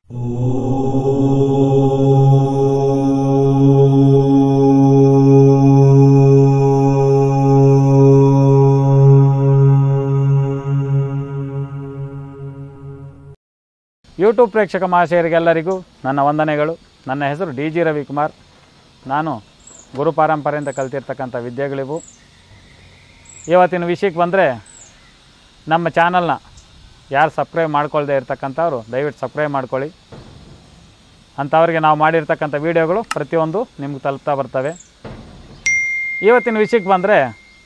YouTube ಪ್ರೇಕ್ಷಕ ಮಹಾಶಯರಿಗೆಲ್ಲರಿಗೂ ನನ್ನ ವಂದನೆಗಳು ನನ್ನ ಹೆಸರು ಡಿ ಜಿ ರವಿಕುಮಾರ್ ನಾನು ಗುರು ಪರಂಪರೆಯಿಂದ ಕಲ್ತಿರ್ತಕ್ಕಂಥ ವಿದ್ಯೆಗಳಿವು ಇವತ್ತಿನ ವಿಷಯಕ್ಕೆ ಬಂದರೆ ನಮ್ಮ ಚಾನಲ್ನ ಯಾರು ಸಬ್ಸ್ಕ್ರೈಬ್ ಮಾಡ್ಕೊಳ್ದೇ ಇರ್ತಕ್ಕಂಥವ್ರು ದಯವಿಟ್ಟು ಸಬ್ಸ್ಕ್ರೈಬ್ ಮಾಡ್ಕೊಳ್ಳಿ ಅಂಥವ್ರಿಗೆ ನಾವು ಮಾಡಿರ್ತಕ್ಕಂಥ ವೀಡಿಯೋಗಳು ಪ್ರತಿಯೊಂದು ನಿಮ್ಗೆ ತಲುಪ್ತಾ ಬರ್ತವೆ ಇವತ್ತಿನ ವಿಷಯಕ್ಕೆ ಬಂದರೆ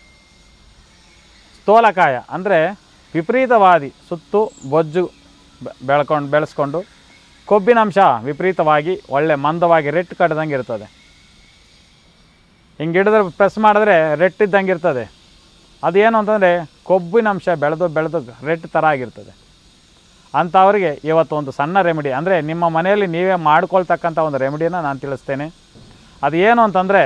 ಸ್ಥೂಲಕಾಯ ಅಂದರೆ ವಿಪರೀತವಾದಿ ಸುತ್ತು ಬೊಜ್ಜು ಬೆ- ಬೆಳ್ಕೊಂಡು ಬೆಳೆಸ್ಕೊಂಡು ಕೊಬ್ಬಿನಂಶ ವಿಪರೀತವಾಗಿ ಒಳ್ಳೆ ಮಂದವಾಗಿ ರೆಟ್ ಕಟ್ಟದಂಗೆ ಇರ್ತದೆ ಹಿಂಗೆ ಹಿಡಿದ್ರೆ ಪ್ರೆಸ್ ಮಾಡಿದ್ರೆ ರೆಟ್ ಇದ್ದಂಗೆ ಇರ್ತದೆ ಅದೇನು ಅಂತಂದರೆ ಕೊಬ್ಬಿನಂಶ ಬೆಳೆದು ಬೆಳೆದು ರೆಟ್ ಥರ ಆಗಿರ್ತದೆ ಅಂಥವ್ರಿಗೆ ಇವತ್ತು ಒಂದು ಸಣ್ಣ ರೆಮಿಡಿ ಅಂದರೆ ನಿಮ್ಮ ಮನೆಯಲ್ಲಿ ನೀವೇ ಮಾಡ್ಕೊಳ್ತಕ್ಕಂಥ ಒಂದು ರೆಮಿಡಿನ ನಾನು ತಿಳಿಸ್ತೇನೆ ಅದು ಏನು ಅಂತಂದರೆ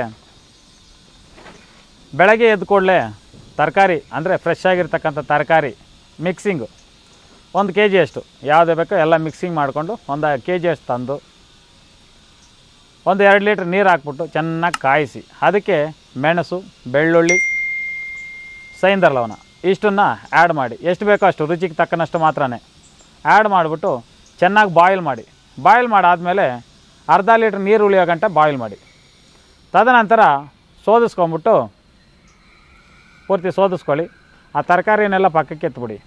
ಬೆಳಗ್ಗೆ ಎದ್ದ ಕೂಡಲೇ ತರಕಾರಿ ಅಂದರೆ ಫ್ರೆಶ್ ಆಗಿರ್ತಕ್ಕಂಥ ತರಕಾರಿ ಮಿಕ್ಸಿಂಗು ಒಂದು ಕೆ ಜಿಯಷ್ಟು ಯಾವುದೇ ಬೇಕೋ ಎಲ್ಲ ಮಿಕ್ಸಿಂಗ್ ಮಾಡಿಕೊಂಡು ಒಂದು ಕೆ ಜಿಯಷ್ಟು ತಂದು ಒಂದು ಎರಡು ಲೀಟ್ರ್ ನೀರು ಹಾಕ್ಬಿಟ್ಟು ಚೆನ್ನಾಗಿ ಕಾಯಿಸಿ ಅದಕ್ಕೆ ಮೆಣಸು ಬೆಳ್ಳುಳ್ಳಿ ಸೈಂದರ್ ಲವಣ ಇಷ್ಟನ್ನು ಆ್ಯಡ್ ಮಾಡಿ ಎಷ್ಟು ಬೇಕೋ ಅಷ್ಟು ರುಚಿಗೆ ತಕ್ಕನಷ್ಟು ಮಾತ್ರನೇ ಆ್ಯಡ್ ಮಾಡಿಬಿಟ್ಟು ಚೆನ್ನಾಗಿ ಬಾಯ್ಲ್ ಮಾಡಿ ಬಾಯ್ಲ್ ಮಾಡಾದಮೇಲೆ ಅರ್ಧ ಲೀಟ್ರ್ ನೀರು ಉಳಿಯೋ ಗಂಟ ಬಾಯ್ಲ್ ಮಾಡಿ ತದನಂತರ ಸೋದಿಸ್ಕೊಂಬಿಟ್ಟು ಪೂರ್ತಿ ಸೋದಿಸ್ಕೊಳ್ಳಿ ಆ ತರಕಾರಿನೆಲ್ಲ ಪಕ್ಕಕ್ಕೆ ಎತ್ಬಿಡಿ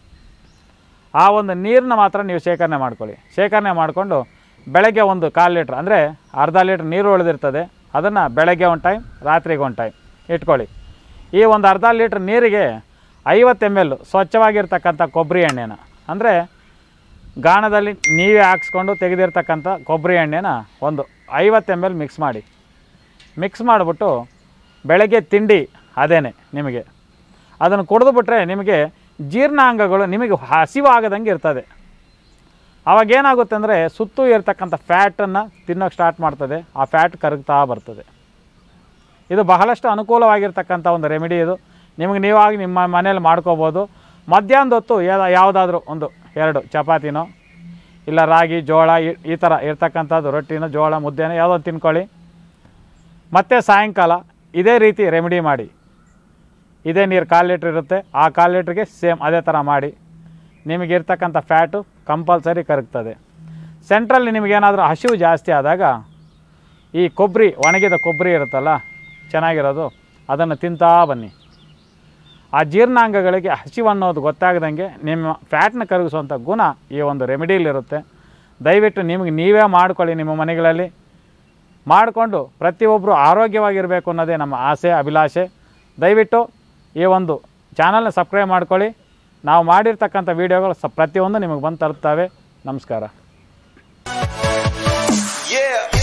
ಆ ಒಂದು ನೀರನ್ನ ಮಾತ್ರ ನೀವು ಶೇಖರಣೆ ಮಾಡ್ಕೊಳ್ಳಿ ಶೇಖರಣೆ ಮಾಡಿಕೊಂಡು ಬೆಳಗ್ಗೆ ಒಂದು ಕಾಲು ಲೀಟ್ರ್ ಅಂದರೆ ಅರ್ಧ ಲೀಟ್ರ್ ನೀರು ಉಳಿದಿರ್ತದೆ ಅದನ್ನು ಬೆಳಗ್ಗೆ ಒಂದು ಟೈಮ್ ರಾತ್ರಿಗೆ ಒಂದು ಟೈಮ್ ಇಟ್ಕೊಳ್ಳಿ ಈ ಒಂದು ಅರ್ಧ ಲೀಟ್ರ್ ನೀರಿಗೆ ಐವತ್ತು ಎಮ್ ಎಲ್ ಸ್ವಚ್ಛವಾಗಿರ್ತಕ್ಕಂಥ ಕೊಬ್ಬರಿ ಎಣ್ಣೆನ ಅಂದರೆ ಗಾಣದಲ್ಲಿ ನೀವೇ ಹಾಕ್ಸ್ಕೊಂಡು ತೆಗೆದಿರ್ತಕ್ಕಂಥ ಕೊಬ್ಬರಿ ಎಣ್ಣೆನ ಒಂದು ಐವತ್ತು ಎಮ್ ಎಲ್ ಮಿಕ್ಸ್ ಮಾಡಿ ಮಿಕ್ಸ್ ಮಾಡಿಬಿಟ್ಟು ಬೆಳಗ್ಗೆ ತಿಂಡಿ ಅದೇನೆ ನಿಮಗೆ ಅದನ್ನು ಕುಡಿದು ಬಿಟ್ಟರೆ ನಿಮಗೆ ಜೀರ್ಣಾಂಗಗಳು ನಿಮಗೆ ಹಸಿವಾಗದಂಗೆ ಇರ್ತದೆ ಅವಾಗ ಏನಾಗುತ್ತೆ ಅಂದರೆ ಸುತ್ತು ಇರ್ತಕ್ಕಂಥ ಫ್ಯಾಟನ್ನು ತಿನ್ನೋಕೆ ಸ್ಟಾರ್ಟ್ ಮಾಡ್ತದೆ ಆ ಫ್ಯಾಟ್ ಕರಗ್ತಾ ಬರ್ತದೆ ಇದು ಬಹಳಷ್ಟು ಅನುಕೂಲವಾಗಿರ್ತಕ್ಕಂಥ ಒಂದು ರೆಮಿಡಿ ಇದು ನಿಮಗೆ ನೀವಾಗಿ ನಿಮ್ಮ ಮನೇಲಿ ಮಾಡ್ಕೋಬೋದು ಮಧ್ಯಾಹ್ನದ ಹೊತ್ತು ಯಾ- ಯಾವುದಾದ್ರೂ ಒಂದು ಎರಡು ಚಪಾತಿನೋ ಇಲ್ಲ ರಾಗಿ ಜೋಳ ಈ- ಈ ಥರ ಇರ್ತಕ್ಕಂಥದ್ದು ರೊಟ್ಟಿನೋ ಜೋಳ ಮುದ್ದೆನೋ ಯಾವುದೋ ಒಂದು ತಿನ್ಕೊಳ್ಳಿ ಮತ್ತೆ ಸಾಯಂಕಾಲ ಇದೇ ರೀತಿ ರೆಮಿಡಿ ಮಾಡಿ ಇದೇ ನೀರು ಕಾಲು ಲೀಟ್ರ್ ಇರುತ್ತೆ ಆ ಕಾಲು ಲೀಟ್ರಿಗೆ ಸೇಮ್ ಅದೇ ಥರ ಮಾಡಿ ನಿಮಗೆ ಇರ್ತಕ್ಕಂಥ ಫ್ಯಾಟು ಕಂಪಲ್ಸರಿ ಕರಗ್ತದೆ ಸೆಂಟ್ರಲ್ಲಿ ನಿಮಗೇನಾದರೂ ಹಸಿವು ಜಾಸ್ತಿ ಆದಾಗ ಈ ಕೊಬ್ಬರಿ ಒಣಗಿದ ಕೊಬ್ಬರಿ ಇರುತ್ತಲ್ಲ ಚೆನ್ನಾಗಿರೋದು ಅದನ್ನು ತಿಂತಾ ಬನ್ನಿ ಆ ಜೀರ್ಣಾಂಗಗಳಿಗೆ ಹಸಿವು ಅನ್ನೋದು ಗೊತ್ತಾಗದಂಗೆ ನಿಮ್ಮ ಫ್ಯಾಟ್ನ ಕರಗಿಸುವಂಥ ಗುಣ ಈ ಒಂದು ರೆಮಿಡಿಲಿರುತ್ತೆ ದಯವಿಟ್ಟು ನಿಮಗೆ ನೀವೇ ಮಾಡ್ಕೊಳ್ಳಿ ನಿಮ್ಮ ಮನೆಗಳಲ್ಲಿ ಮಾಡಿಕೊಂಡು ಪ್ರತಿಯೊಬ್ಬರು ಆರೋಗ್ಯವಾಗಿರಬೇಕು ಅನ್ನೋದೇ ನಮ್ಮ ಆಸೆ ಅಭಿಲಾಷೆ ದಯವಿಟ್ಟು ಈ ಒಂದು ಚಾನಲ್ನ ಸಬ್ಸ್ಕ್ರೈಬ್ ಮಾಡ್ಕೊಳ್ಳಿ ನಾವು ಮಾಡಿರ್ತಕ್ಕಂಥ ವೀಡಿಯೋಗಳು ಸ ಪ್ರತಿಯೊಂದು ನಿಮಗೆ ಬಂದು ತಲುಪ್ತವೆ ನಮಸ್ಕಾರ Yeah.